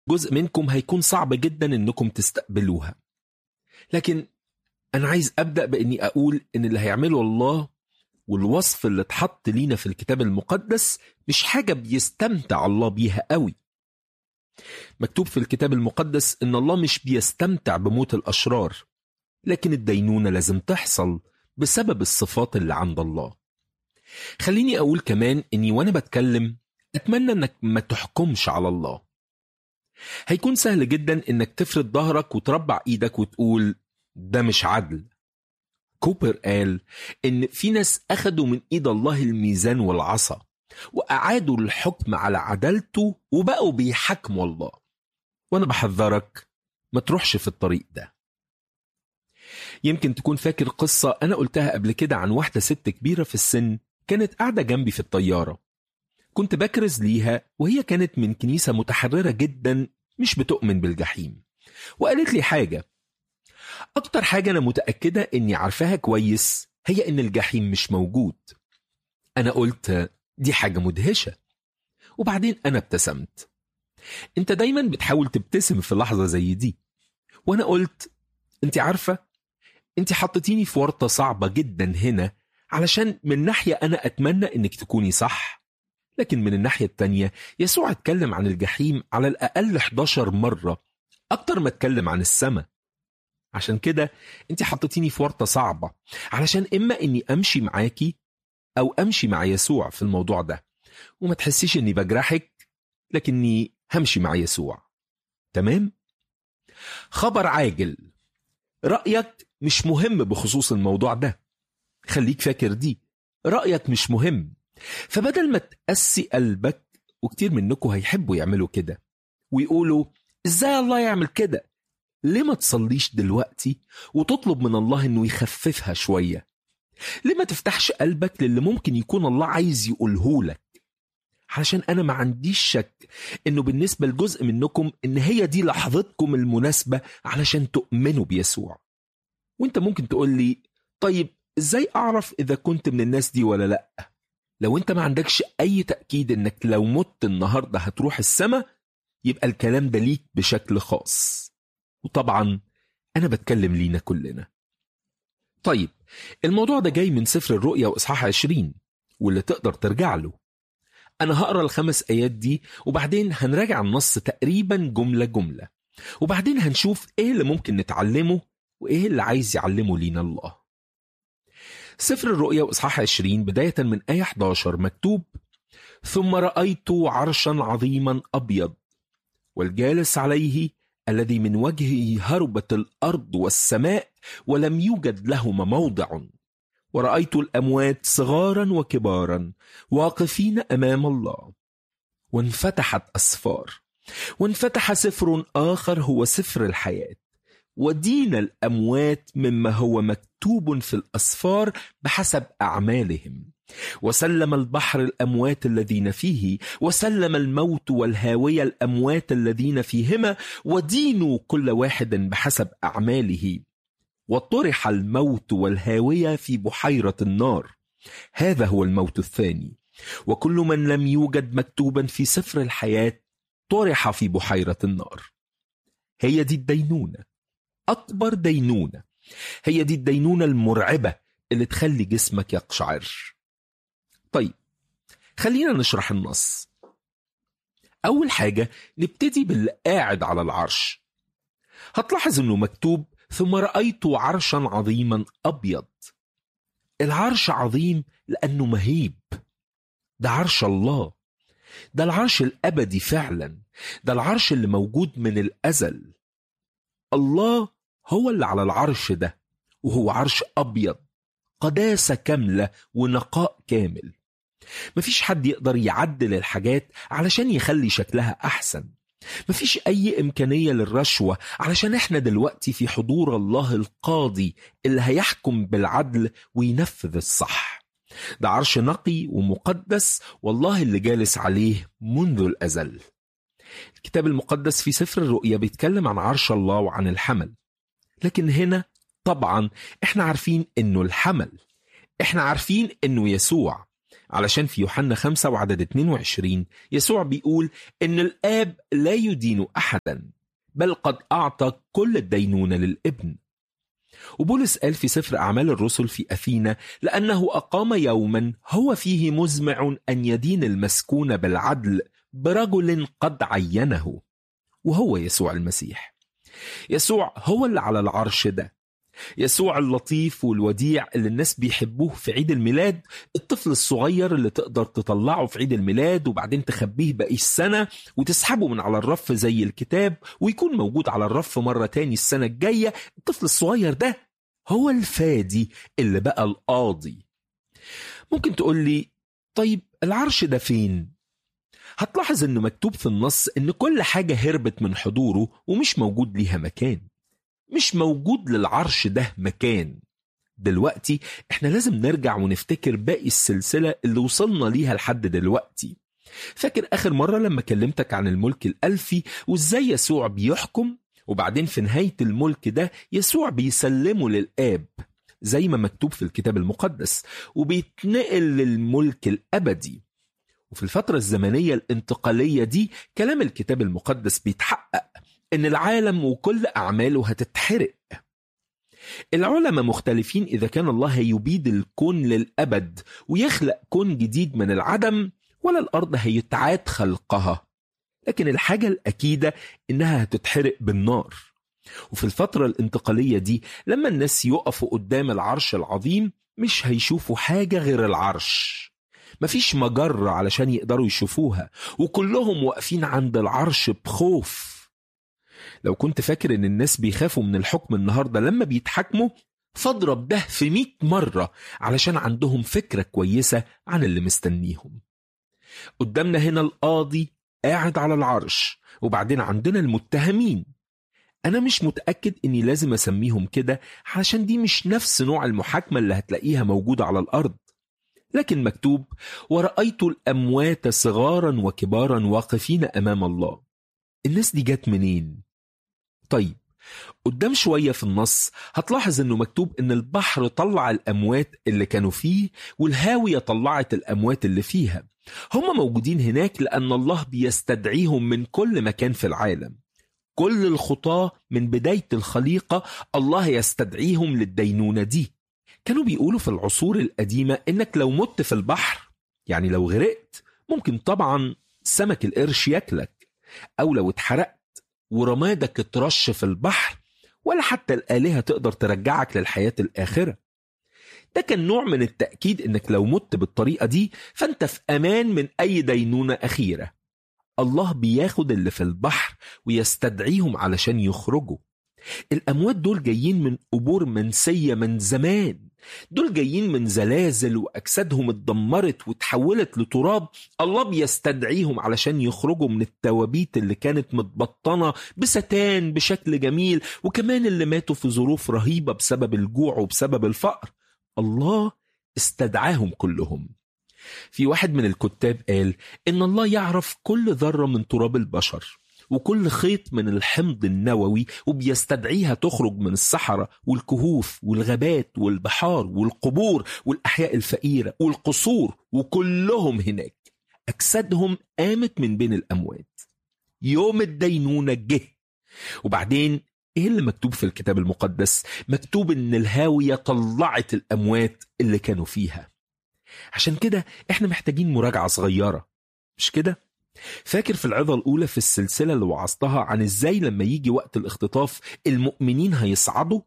جزء منكم هيكون صعب جدا انكم تستقبلوها لكن انا عايز ابدا باني اقول ان اللي هيعمله الله والوصف اللي اتحط لينا في الكتاب المقدس مش حاجه بيستمتع الله بيها قوي مكتوب في الكتاب المقدس ان الله مش بيستمتع بموت الاشرار لكن الدينونه لازم تحصل بسبب الصفات اللي عند الله خليني اقول كمان اني وانا بتكلم اتمنى انك ما تحكمش على الله هيكون سهل جدا انك تفرد ظهرك وتربع ايدك وتقول ده مش عدل كوبر قال ان في ناس اخدوا من ايد الله الميزان والعصا واعادوا الحكم على عدالته وبقوا بيحكموا الله وانا بحذرك ما تروحش في الطريق ده يمكن تكون فاكر قصة أنا قلتها قبل كده عن واحدة ست كبيرة في السن كانت قاعدة جنبي في الطيارة كنت بكرز ليها وهي كانت من كنيسة متحررة جدا مش بتؤمن بالجحيم وقالت لي حاجة أكتر حاجة أنا متأكدة إني عارفاها كويس هي إن الجحيم مش موجود أنا قلت دي حاجة مدهشة وبعدين أنا ابتسمت أنت دايما بتحاول تبتسم في لحظة زي دي وأنا قلت أنت عارفة أنت حطيتيني في ورطة صعبة جدا هنا علشان من ناحية أنا أتمنى إنك تكوني صح لكن من الناحية التانية يسوع اتكلم عن الجحيم على الأقل 11 مرة أكتر ما اتكلم عن السماء عشان كده انت حطيتيني في ورطة صعبة علشان إما إني أمشي معاكي أو أمشي مع يسوع في الموضوع ده وما تحسيش إني بجرحك لكني همشي مع يسوع تمام؟ خبر عاجل رأيك مش مهم بخصوص الموضوع ده خليك فاكر دي رأيك مش مهم فبدل ما تقسي قلبك وكتير منكم هيحبوا يعملوا كده ويقولوا ازاي الله يعمل كده ليه ما تصليش دلوقتي وتطلب من الله انه يخففها شوية ليه ما تفتحش قلبك للي ممكن يكون الله عايز يقوله لك علشان انا ما عنديش شك انه بالنسبة لجزء منكم ان هي دي لحظتكم المناسبة علشان تؤمنوا بيسوع وانت ممكن تقول لي طيب ازاي اعرف اذا كنت من الناس دي ولا لا لو انت ما عندكش اي تأكيد انك لو مت النهاردة هتروح السماء يبقى الكلام ده ليك بشكل خاص وطبعا انا بتكلم لينا كلنا طيب الموضوع ده جاي من سفر الرؤيا واصحاح 20 واللي تقدر ترجع له انا هقرا الخمس ايات دي وبعدين هنراجع النص تقريبا جمله جمله وبعدين هنشوف ايه اللي ممكن نتعلمه وايه اللي عايز يعلمه لينا الله سفر الرؤيا واصحاح 20 بدايه من ايه 11 مكتوب ثم رايت عرشا عظيما ابيض والجالس عليه الذي من وجهه هربت الارض والسماء ولم يوجد لهما موضع ورايت الاموات صغارا وكبارا واقفين امام الله وانفتحت اسفار وانفتح سفر اخر هو سفر الحياه ودين الاموات مما هو مكتوب في الاسفار بحسب اعمالهم وسلم البحر الاموات الذين فيه وسلم الموت والهاويه الاموات الذين فيهما ودينوا كل واحد بحسب اعماله وطرح الموت والهاويه في بحيره النار هذا هو الموت الثاني وكل من لم يوجد مكتوبا في سفر الحياه طرح في بحيره النار هي دي الدينونه اكبر دينونه هي دي الدينونه المرعبه اللي تخلي جسمك يقشعر طيب خلينا نشرح النص أول حاجة نبتدي باللي قاعد على العرش هتلاحظ إنه مكتوب ثم رأيت عرشا عظيما أبيض العرش عظيم لأنه مهيب ده عرش الله ده العرش الأبدي فعلا ده العرش اللي موجود من الأزل الله هو اللي على العرش ده وهو عرش أبيض قداسة كاملة ونقاء كامل مفيش حد يقدر يعدل الحاجات علشان يخلي شكلها أحسن مفيش أي إمكانية للرشوة علشان إحنا دلوقتي في حضور الله القاضي اللي هيحكم بالعدل وينفذ الصح ده عرش نقي ومقدس والله اللي جالس عليه منذ الأزل الكتاب المقدس في سفر الرؤيا بيتكلم عن عرش الله وعن الحمل لكن هنا طبعا احنا عارفين انه الحمل احنا عارفين انه يسوع علشان في يوحنا 5 وعدد 22 يسوع بيقول إن الآب لا يدين أحدا بل قد أعطى كل الدينونة للابن وبولس قال في سفر أعمال الرسل في أثينا لأنه أقام يوما هو فيه مزمع أن يدين المسكون بالعدل برجل قد عينه وهو يسوع المسيح يسوع هو اللي على العرش ده يسوع اللطيف والوديع اللي الناس بيحبوه في عيد الميلاد الطفل الصغير اللي تقدر تطلعه في عيد الميلاد وبعدين تخبيه باقي السنة وتسحبه من على الرف زي الكتاب ويكون موجود على الرف مرة تاني السنة الجاية الطفل الصغير ده هو الفادي اللي بقى القاضي ممكن تقول لي طيب العرش ده فين؟ هتلاحظ انه مكتوب في النص ان كل حاجة هربت من حضوره ومش موجود ليها مكان مش موجود للعرش ده مكان دلوقتي احنا لازم نرجع ونفتكر باقي السلسلة اللي وصلنا ليها لحد دلوقتي فاكر آخر مرة لما كلمتك عن الملك الألفي وإزاي يسوع بيحكم وبعدين في نهاية الملك ده يسوع بيسلمه للآب زي ما مكتوب في الكتاب المقدس وبيتنقل للملك الأبدي وفي الفترة الزمنية الانتقالية دي كلام الكتاب المقدس بيتحقق إن العالم وكل أعماله هتتحرق العلماء مختلفين إذا كان الله هيبيد الكون للأبد ويخلق كون جديد من العدم ولا الأرض هيتعاد خلقها لكن الحاجة الأكيدة إنها هتتحرق بالنار وفي الفترة الانتقالية دي لما الناس يقفوا قدام العرش العظيم مش هيشوفوا حاجة غير العرش مفيش مجرة علشان يقدروا يشوفوها وكلهم واقفين عند العرش بخوف لو كنت فاكر ان الناس بيخافوا من الحكم النهاردة لما بيتحكموا فاضرب ده في مئة مرة علشان عندهم فكرة كويسة عن اللي مستنيهم قدامنا هنا القاضي قاعد على العرش وبعدين عندنا المتهمين أنا مش متأكد إني لازم أسميهم كده علشان دي مش نفس نوع المحاكمة اللي هتلاقيها موجودة على الأرض لكن مكتوب ورأيت الأموات صغارا وكبارا واقفين أمام الله الناس دي جت منين؟ طيب قدام شوية في النص هتلاحظ انه مكتوب ان البحر طلع الاموات اللي كانوا فيه والهاوية طلعت الاموات اللي فيها هم موجودين هناك لان الله بيستدعيهم من كل مكان في العالم كل الخطاة من بداية الخليقة الله يستدعيهم للدينونة دي كانوا بيقولوا في العصور القديمة انك لو مت في البحر يعني لو غرقت ممكن طبعا سمك القرش ياكلك او لو اتحرقت ورمادك اترش في البحر ولا حتى الآلهة تقدر ترجعك للحياة الآخرة ده كان نوع من التأكيد إنك لو مت بالطريقة دي فأنت في أمان من أي دينونة أخيرة الله بياخد اللي في البحر ويستدعيهم علشان يخرجوا الأموات دول جايين من قبور منسية من زمان دول جايين من زلازل وأجسادهم اتدمرت وتحولت لتراب الله بيستدعيهم علشان يخرجوا من التوابيت اللي كانت متبطنة بستان بشكل جميل وكمان اللي ماتوا في ظروف رهيبة بسبب الجوع وبسبب الفقر الله استدعاهم كلهم في واحد من الكتاب قال إن الله يعرف كل ذرة من تراب البشر وكل خيط من الحمض النووي وبيستدعيها تخرج من الصحراء والكهوف والغابات والبحار والقبور والأحياء الفقيرة والقصور وكلهم هناك أجسادهم قامت من بين الأموات يوم الدينونة جه وبعدين ايه اللي مكتوب في الكتاب المقدس مكتوب ان الهاوية طلعت الاموات اللي كانوا فيها عشان كده احنا محتاجين مراجعة صغيرة مش كده فاكر في العظة الأولى في السلسلة اللي وعظتها عن إزاي لما يجي وقت الاختطاف المؤمنين هيصعدوا؟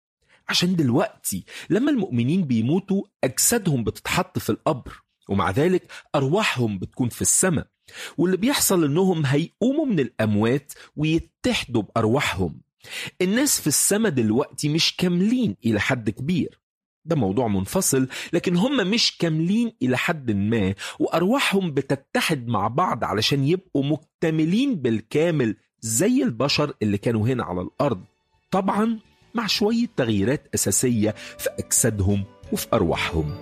عشان دلوقتي لما المؤمنين بيموتوا أجسادهم بتتحط في القبر ومع ذلك أرواحهم بتكون في السماء واللي بيحصل إنهم هيقوموا من الأموات ويتحدوا بأرواحهم الناس في السماء دلوقتي مش كاملين إلى حد كبير ده موضوع منفصل لكن هم مش كاملين إلى حد ما وأرواحهم بتتحد مع بعض علشان يبقوا مكتملين بالكامل زي البشر اللي كانوا هنا على الأرض طبعا مع شوية تغييرات أساسية في أجسادهم وفي أرواحهم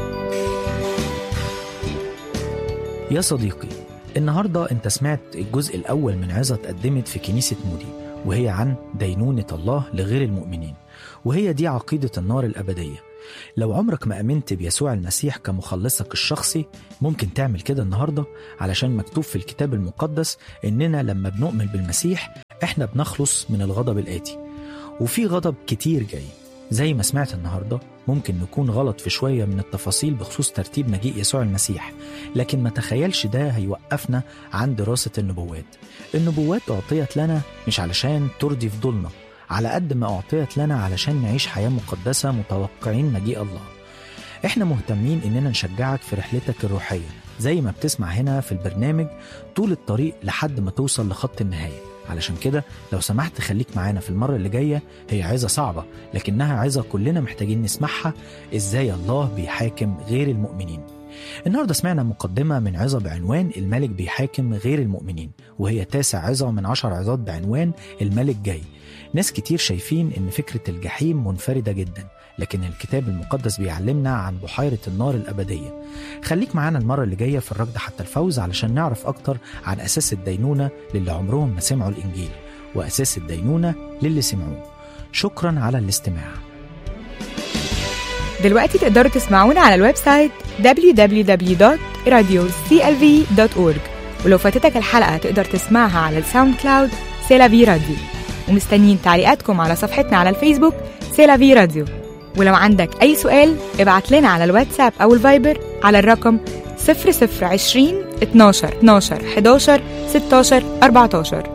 يا صديقي النهاردة أنت سمعت الجزء الأول من عظة اتقدمت في كنيسة مودي وهي عن دينونة الله لغير المؤمنين وهي دي عقيدة النار الأبدية لو عمرك ما امنت بيسوع المسيح كمخلصك الشخصي ممكن تعمل كده النهارده علشان مكتوب في الكتاب المقدس اننا لما بنؤمن بالمسيح احنا بنخلص من الغضب الاتي وفي غضب كتير جاي زي ما سمعت النهارده ممكن نكون غلط في شويه من التفاصيل بخصوص ترتيب مجيء يسوع المسيح لكن ما تخيلش ده هيوقفنا عن دراسه النبوات النبوات اعطيت لنا مش علشان ترضي فضولنا على قد ما أعطيت لنا علشان نعيش حياة مقدسة متوقعين مجيء الله احنا مهتمين اننا نشجعك في رحلتك الروحية زي ما بتسمع هنا في البرنامج طول الطريق لحد ما توصل لخط النهاية علشان كده لو سمحت خليك معانا في المرة اللي جاية هي عظة صعبة لكنها عظة كلنا محتاجين نسمعها ازاي الله بيحاكم غير المؤمنين النهاردة سمعنا مقدمة من عظة بعنوان الملك بيحاكم غير المؤمنين وهي تاسع عظة من عشر عظات بعنوان الملك جاي ناس كتير شايفين ان فكرة الجحيم منفردة جدا لكن الكتاب المقدس بيعلمنا عن بحيرة النار الأبدية خليك معانا المرة اللي جاية في الركض حتى الفوز علشان نعرف أكتر عن أساس الدينونة للي عمرهم ما سمعوا الإنجيل وأساس الدينونة للي سمعوه شكرا على الاستماع دلوقتي تقدروا تسمعونا على الويب سايت www.radioclv.org ولو فاتتك الحلقة تقدر تسمعها على الساوند كلاود سيلافي راديو ومستنيين تعليقاتكم على صفحتنا على الفيسبوك سيلافي راديو ولو عندك أي سؤال ابعت لنا على الواتساب أو الفايبر على الرقم 0020 12 12 11 16 14